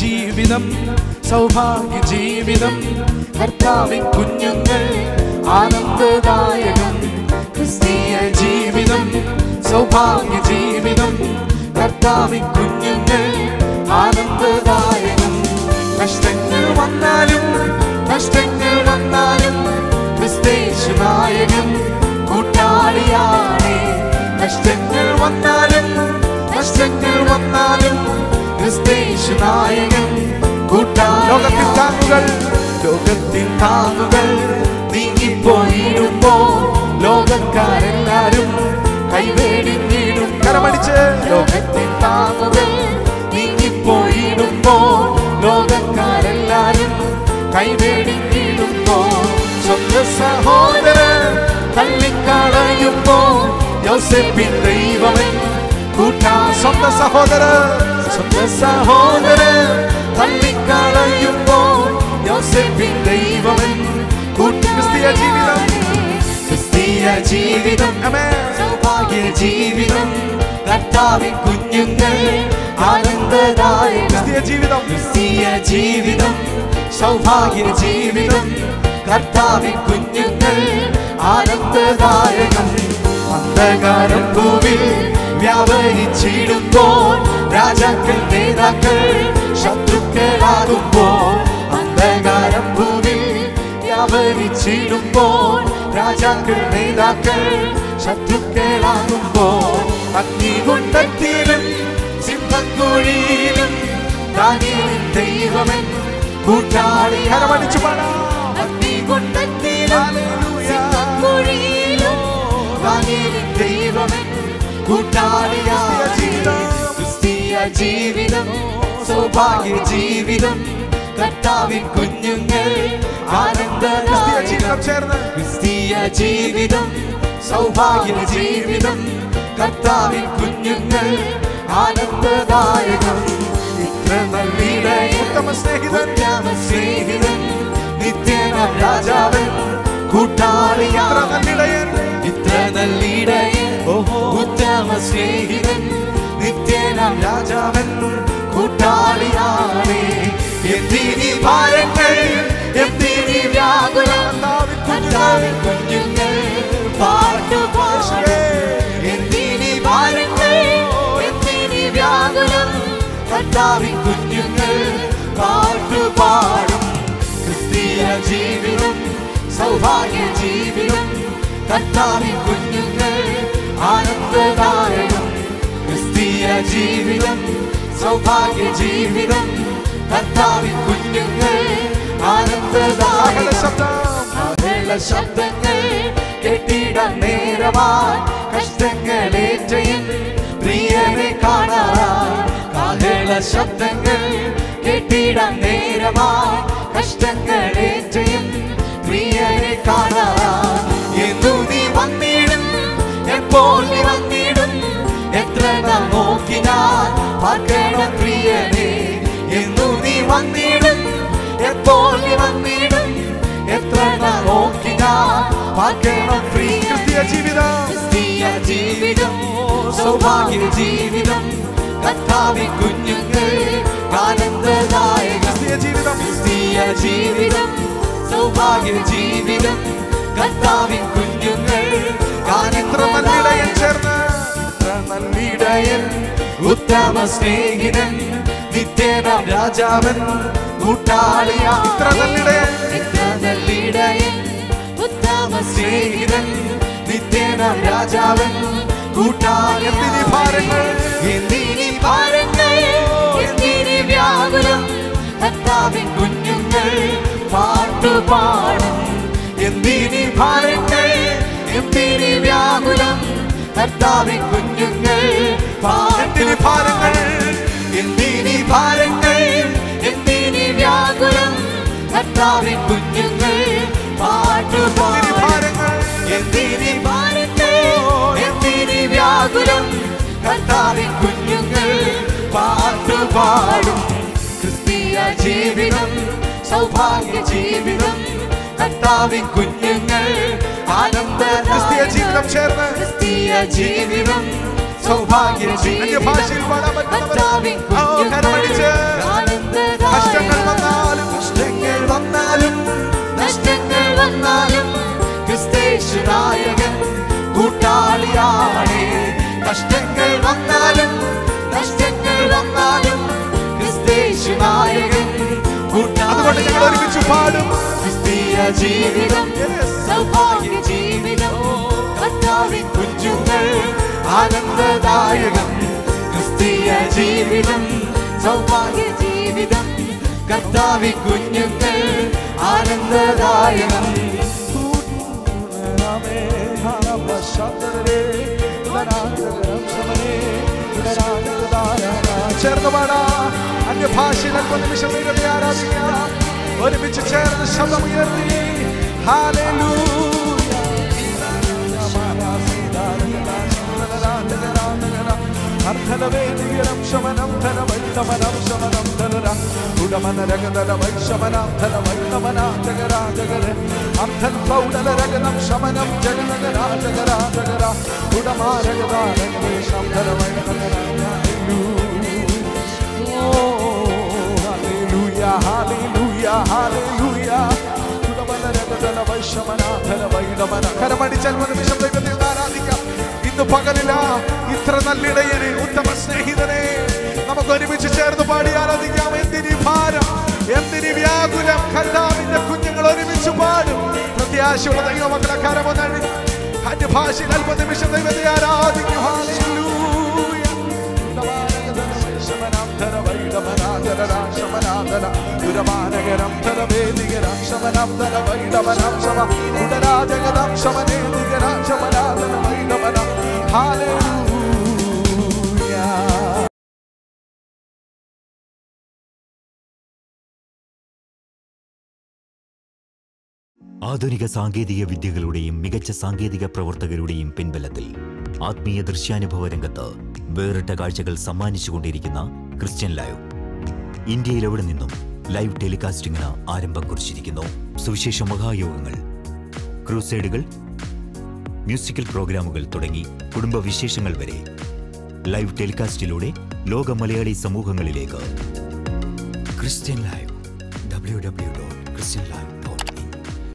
ജീവിതം സൗഭാഗ്യ ജീവിതം കർത്താവിൻ കുഞ്ഞുങ്ങൾ ആനന്ദദായകം ക്രിസ്തീയ ജീവിതം സൗഭാഗ്യ ജീവിതം കർത്താവിൻ കുഞ്ഞുങ്ങൾ ആനന്ദദായകം കഷ്ടങ്ങൾ വന്നാലും നഷ്ടങ്ങൾ വന്നാലും ക്രിസ്തേശു നായകൻ കൂട്ടാളിയാണേ കഷ്ടങ്ങൾ വന്നാലും നഷ്ടങ്ങൾ വന്നാലും ക്രിസ്തേശു നായകൻ കൂട്ടാളിയാ താങ്ങുകൾ ലോകത്തിൻ താങ്ങുകൾ നീങ്ങിപ്പോയിടുമ്പോ ലോകക്കാരെല്ലാരും കൈവേടിഞ്ഞിടും കരമടിച്ച് ലോകത്തിൻ താങ്ങുകൾ നീങ്ങിപ്പോയിടുമ്പോ ലോകക്കാരെല്ലാരും കൈവേടിഞ്ഞിടുമ്പോ സ്വന്തം സഹോദരൻ തള്ളിക്കളയുമ്പോ യോസെപ്പിൻ ദൈവമൻ കൂട്ടാ സ്വന്തം സഹോദരൻ സ്വന്തം സഹോദരൻ തള്ളിക്കളയുമ്പോ യോസെപ്പിൻ ദൈവമൻ കൂട്ടി ക്രിസ്തീയ ജീവിതം ക്രിസ്തീയ ജീവിതം സൗഭാഗ്യ ജീവിതം കർത്താവിൻ കുഞ്ഞുങ്ങൾ ആനന്ദദായക ക്രിസ്തീയ ജീവിതം ക്രിസ്തീയ ജീവിതം സൗഭാഗ്യ ജീവിതം കർത്താവിൻ കുഞ്ഞുങ്ങൾ ആനന്ദദായകം അന്ധകാരം ഭൂമിൽ വ്യാപരിച്ചിടുമ്പോൾ രാജാക്കൾ നേതാക്കൾ ശത്രുക്കളാകുമ്പോൾ അന്ധകാരം ഭൂമിൽ വ്യാപരിച്ചിടുമ്പോൾ രാജാക്കൾ നേതാക്കൾ ശത്രുക്കളാകുമ്പോൾ അഗ്നികുണ്ടത്തിലും സിംഹക്കുഴിയിലും ദാനിയേലിൻ ദൈവമൻ കൂട്ടാളി ഹരമടിച്ചു പാടാം അഗ്നികുണ്ടത്തിലും സിംഹക്കുഴിയിലും ദാനിയേലിൻ ദൈവമൻ കൂട്ടാളിയായ ക്രിസ്തീയ ജീവിതം സൗഭാഗ്യ ജീവിതം കർത്താവിൻ കുഞ്ഞുങ്ങൾ ആനന്ദ ജീവിതം ചേർന്ന് ക്രിസ്തീയ ജീവിതം സൗഭാഗ്യ ജീവിതം കർത്താവിൻ കുഞ്ഞുങ്ങൾ ആനന്ദദായകം ഇത്ര നല്ലിട ഉത്തമ സ്നേഹിതൻ ഉത്തമ സ്നേഹിതൻ നിത്യന രാജാവൻ കൂട്ടാളിയാ ഇത്ര നല്ലിടയൻ ഉത്തമ സ്നേഹിതൻ നിത്യനാം രാജാവൻ കൂട്ടാളിയാണേ എന്തിനി ഭാരങ്ങൾ എന്തിനി വ്യാകുലം കർത്താവിൻ കുഞ്ഞുങ്ങൾ പാട്ടുപാടേ എന്തിനി ഭാരങ്ങൾ എന്തിനി വ്യാകുലം കർത്താവിൻ കുഞ്ഞുങ്ങൾ പാട്ടുപാടും ക്രിസ്തീയ ജീവിതം സൗഭാഗ്യ ജീവിതം കർത്താവിൻ കുഞ്ഞുങ്ങൾ ആനന്ദദായകം ക്രിസ്തീയ ജീവിതം സൗഭാഗ്യ ജീവിതം കർത്താവിൻ കുഞ്ഞുങ്ങൾ ആനന്ദദായക ശബ്ദം ശബ്ദങ്ങൾ കെട്ടിടം നേരമായി കഷ്ടങ്ങളേറ്റയും പ്രിയനെ കാണാൻ കാഹള ശബ്ദങ്ങൾ കെട്ടിടം നേരമായി കഷ്ടങ്ങളേറ്റയും പ്രിയനെ കാണാൻ എന്നു നീ വന്നിടും എപ്പോൾ നീ വന്നിടും എത്ര നാം നോക്കിനാൽ പാർക്കണം പ്രിയനെ എന്നു നീ വന്നിടും എപ്പോൾ നീ വന്നിടും എത്ര നാം നോക്കിനാൽ പാർക്കണം പ്രിയ ക്രിസ്തീയ ജീവിതം ക്രിസ്തീയ ജീവിതം സൗഭാഗ്യ ജീവിതം കർത്താവി കുഞ്ഞുങ്ങൾ ആനന്ദദായക ക്രിസ്തീയ ജീവിതം ക്രിസ്തീയ ജീവിതം സൗഭാഗ്യ ജീവിതം കർത്താവിൻ കുഞ്ഞുങ്ങൾ എത്ര നല്ലിടയൻ ചേർന്ന് ഇത്ര നല്ലിടയൻ ഉത്തമ സ്നേഹിതൻ നിത്യനാം രാജാവൻ കൂട്ടാളിയാ ഇത്ര നല്ലിടയൻ ഇത്ര നല്ലിടയൻ ഉത്തമ സ്നേഹിതൻ നിത്യനാം രാജാവൻ കൂട്ടാളി എന്തിനി ഭാരങ്ങൾ എന്തിനി ഭാരങ്ങൾ എന്തിനി വ്യാകുലം കർത്താവിൻ കുഞ്ഞുങ്ങൾ പാട്ടുപാടും എന്തിനി ഭാരങ്ങൾ എന്തിനി വ്യാകുലം കർത്താവിൻ കുഞ്ഞുങ്ങൾ പാട്ടിനി ഭാരങ്ങൾ എന്തിനി ഭാരങ്ങൾ എന്തിനി വ്യാകുലം കർത്താവിൻ കുഞ്ഞുങ്ങൾ പാട്ടുപാടി ഭാരങ്ങൾ എന്തിനി ഭാരങ്ങൾ എന്തിനി വ്യാകുലം കർത്താവിൻ കുഞ്ഞുങ്ങൾ പാട്ടുപാടും ക്രിസ്തീയ ജീവിതം സൗഭാഗ്യ ജീവിതം കർത്താവിൻ കുഞ്ഞുങ്ങൾ ആനന്ദ ക്രിസ്തീയ ജീവിതം ചേർന്ന് ക്രിസ്തീയ ജീവിതം സൗഭാഗ്യ ജീവിതം ഭാഷയിൽ പാടാൻ പറ്റുന്നവർ കർത്താവിൻ ആ, കരമടിച്ച് കുഞ്ഞുങ്ങൾ ആനന്ദ കഷ്ടങ്ങൾ വന്നാലും നഷ്ടങ്ങൾ വന്നാലും ക്രിസ്തേശു നായകൻ അതുകൊണ്ട് ഞങ്ങൾ ഒരുമിച്ച് പാടും ക്രിസ്തീയ ജീവിതം സൗഭാഗ്യ ജീവിതം കർത്താവിൻ കുഞ്ഞുങ്ങൾ ആനന്ദദായകം ക്രിസ്തീയ ജീവിതം സൗഭാഗ്യ ജീവിതം കർത്താവിൻ കുഞ്ഞുങ്ങൾ ആനന്ദദായകം ചേർന്ന് പാടാ അന്യഭാഷയിൽ അല്പം നിമിഷം ദൈവത്തെ ആരാധിക്കാം ഒരുമിച്ച് ചേർന്ന് ശബ്ദം ഉയർത്തി അർത്ഥലവേദികരം ശമനം ധന വൈത്തമനം ശമനം ധനര ഉടമന രഗതല വൈശമനം ധന വൈത്തമന ജഗര ജഗര അർത്ഥൽ പൗഡല രഗതം ശമനം ജഗനഗര ജഗര ജഗര ഉടമാ രഗത രഗദേശം ധന വൈത്തമന Hallelujah, hallelujah, hallelujah. കരമടിച്ചാൽ ഒരു നിമിഷം ദൈവത്തിൽ നിന്ന് ആരാധിക്കാം ഇന്ന് പകലില ഇത്ര നല്ലിടയനെ ഉത്തമ സ്നേഹിതനെ നമുക്ക് ഒരുമിച്ച് ചേർന്ന് പാടി ആരാധിക്കാം എന്തിനി ഭാരം എന്തിനി വ്യാകുലം കർത്താവിന്റെ കുഞ്ഞുങ്ങൾ ഒരുമിച്ച് പാടും പ്രത്യാശയുള്ള ദൈവമക്കളെ കരമൊന്നഴി അന്യഭാഷയിൽ അല്പ നിമിഷം ദൈവത്തെ ആരാധിക്കും Hallelujah. ഉരമാനകരം ധനവേദികരം ശമനം ധനവൈഡവനം ശമ ഉടരാജഗതം ശമനേദികരം ശമനാദന വൈഡവനം ഹാലേലൂയ ആധുനിക സാങ്കേതിക വിദ്യകളുടെയും മികച്ച സാങ്കേതിക പ്രവർത്തകരുടെയും പിൻബലത്തിൽ ആത്മീയ ദൃശ്യാനുഭവ രംഗത്ത് വേറിട്ട കാഴ്ചകൾ സമ്മാനിച്ചുകൊണ്ടിരിക്കുന്ന ക്രിസ്ത്യൻ ലൈവ് ഇന്ത്യയിൽ എവിടെ നിന്നും ലൈവ് ടെലികാസ്റ്റിംഗിന് ആരംഭം കുറിച്ചിരിക്കുന്നു സുവിശേഷ മഹായോഗങ്ങൾ ക്രൂസൈഡുകൾ മ്യൂസിക്കൽ പ്രോഗ്രാമുകൾ തുടങ്ങി കുടുംബ വിശേഷങ്ങൾ വരെ ലൈവ് ടെലികാസ്റ്റിലൂടെ ലോക മലയാളി സമൂഹങ്ങളിലേക്ക് Christian live W W dot Christian live